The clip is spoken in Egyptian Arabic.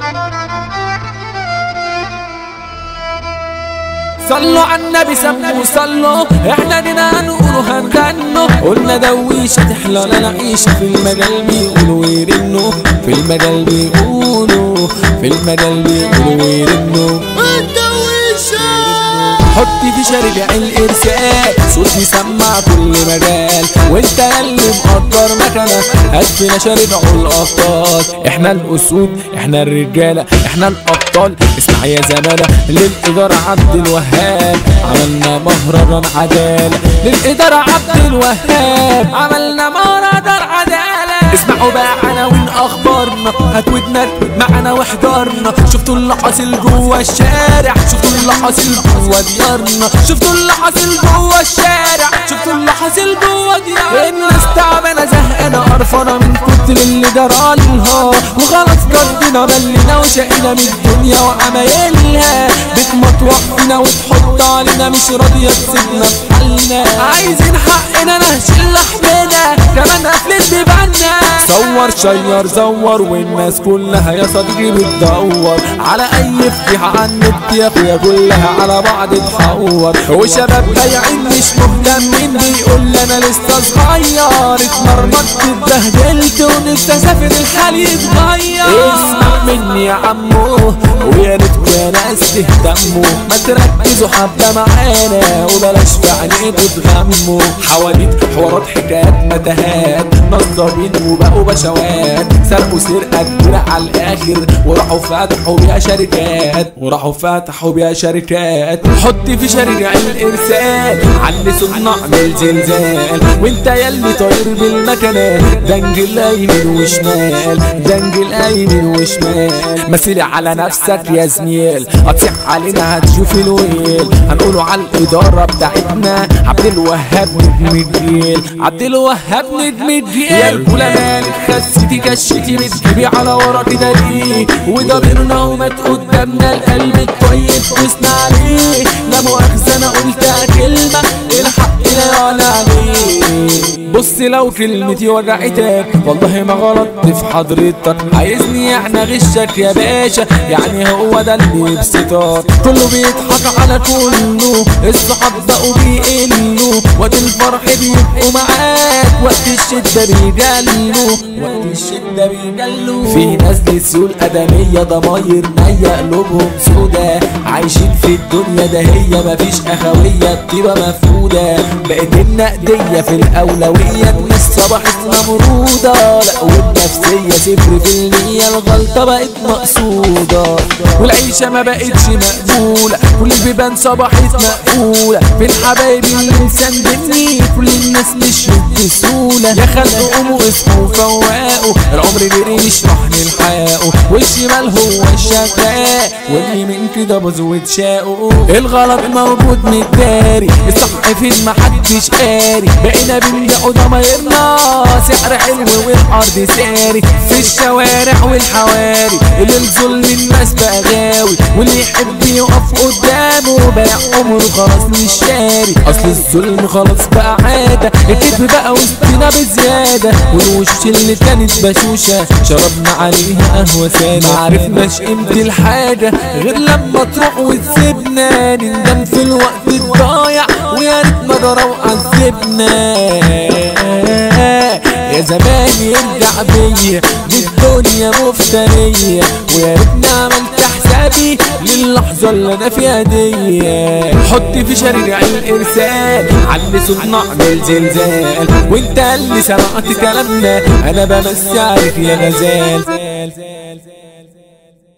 صلوا على النبي سموا صلوا احنا دينا هنقولوا هنغنوا قلنا دويشة تحلى لنا عيشة في المجال بيقولوا ويرنوا في المجال بيقولوا في المجال بيقولوا ويرنوا حط في شارع الارسال صوت يسمع كل مجال وانت ياللي مقدر مكانك هات فينا شارع الابطال احنا الاسود احنا الرجاله احنا الابطال اسمع يا زماله للاداره عبد الوهاب عملنا مهرجان عداله للاداره عبد الوهاب عملنا مهرجان عداله اسمعوا بقى عناوين اخبارنا هات ودنك معنا واحضرنا شفتوا اللي حاصل جوه الشارع شفتوا اللي حاصل جوه ديارنا شفتوا اللي حاصل جوه الشارع شفتوا اللي حاصل جوه ديارنا الناس تعبانه زهقانه قرفانه من كتر اللي جرالها وخلاص قضينا بلنا وشقينا من الدنيا وعمايلها بتمطوح فينا وتحط علينا مش راضيه تسيبنا في حالنا عايزين حقنا نهشل لحمنا كمان قفلت بيباننا صور شير زور والناس كلها يا صديقي بتدور على اي فضيحة عن النت يا اخويا كلها على بعض تحور وشباب بايعين مش مهتمين بيقول لي انا لسه صغير اتمرمطت اتبهدلت ونفسي اسافر الحال يتغير اسمع مني يا عمو ويا ريتكم يا ناس تهتموا ما تركزوا حبة معانا وبلاش في عينيكوا تغموا حواديت حوارات حكايات متاهات نصابين وبقوا بشوات سرقوا سرقة كبيرة على الآخر وراحوا فتحوا بيها شركات وراحوا فتحوا بيها شركات حط في شركة الإرسال علي صنع اعمل زلزال وانت ياللي طاير بالمكنة دنجل يمين وشمال دنجل يمين وشمال مثلي على نفسك يا زميل هتصيح علينا هتشوف الويل هنقوله على الإدارة بتاعتنا عبد الوهاب نجم الجيل عبد الوهاب نجم الجيل يا رجولة مالك خستي كشتي بتجيبي على ورا كده ليه وضميرنا ومات قدامنا القلب الطيب دوسنا عليه لا مؤاخذة انا قلتها كلمة الحق لا يعلى عليه بص لو كلمتي وجعتك والله ما غلطت في حضرتك عايزني يعني اغشك يا باشا يعني هو ده اللي يبسطك كله بيضحك على كله الصحاب بقوا بيقلوا وقت الفرح بيبقوا معاك وقت الشدة بيجلوا وقت الشدة بيجلوا في ناس لسوء الأدمية ضماير نية قلوبهم سودا عايشين في الدنيا ده هي مفيش أخوية بتبقى مفقودة بقت النقدية في الأولوية الناس صبحت ممرودة لا والنفسية صفر في المية الغلطة بقت مقصودة والعيشة ما بقتش مقبولة كل البيبان صبحت مقفولة في الحبايب اللي مسندني كل الناس مشيت بسهولة يا خلق قوموا اصحوا فواقوا العمر جري مش راح نلحقه والشمال هو الشقاء واليمين كده باظ واتشاقوا الغلط موجود متداري الصح فين محدش قاري بقينا بنبيعوا ضمايرنا سعر حلو والارض ساري في الشوارع والحواري اللي الظلم الناس بقى غاوي واللي يحب يقف قدامه بايع عمره خلاص مش شاري اصل الظلم خلاص بقى عادة الكذب بقى وسطنا بزيادة والوش اللي كانت بشوشة شربنا عليها قهوة سادة ما عرفناش قيمة الحاجة غير لما تروح وتسيبنا نندم في الوقت الضايع ويا ريت ما جرى وعذبنا يا زمان يرجع بيا دي الدنيا مفترية ويا ريتني عملت حسابي للحظة اللي انا فيها دي حط في شارع الارسال علي صنع اعمل زلزال وانت اللي سمعت كلامنا انا بمسي عليك يا غزال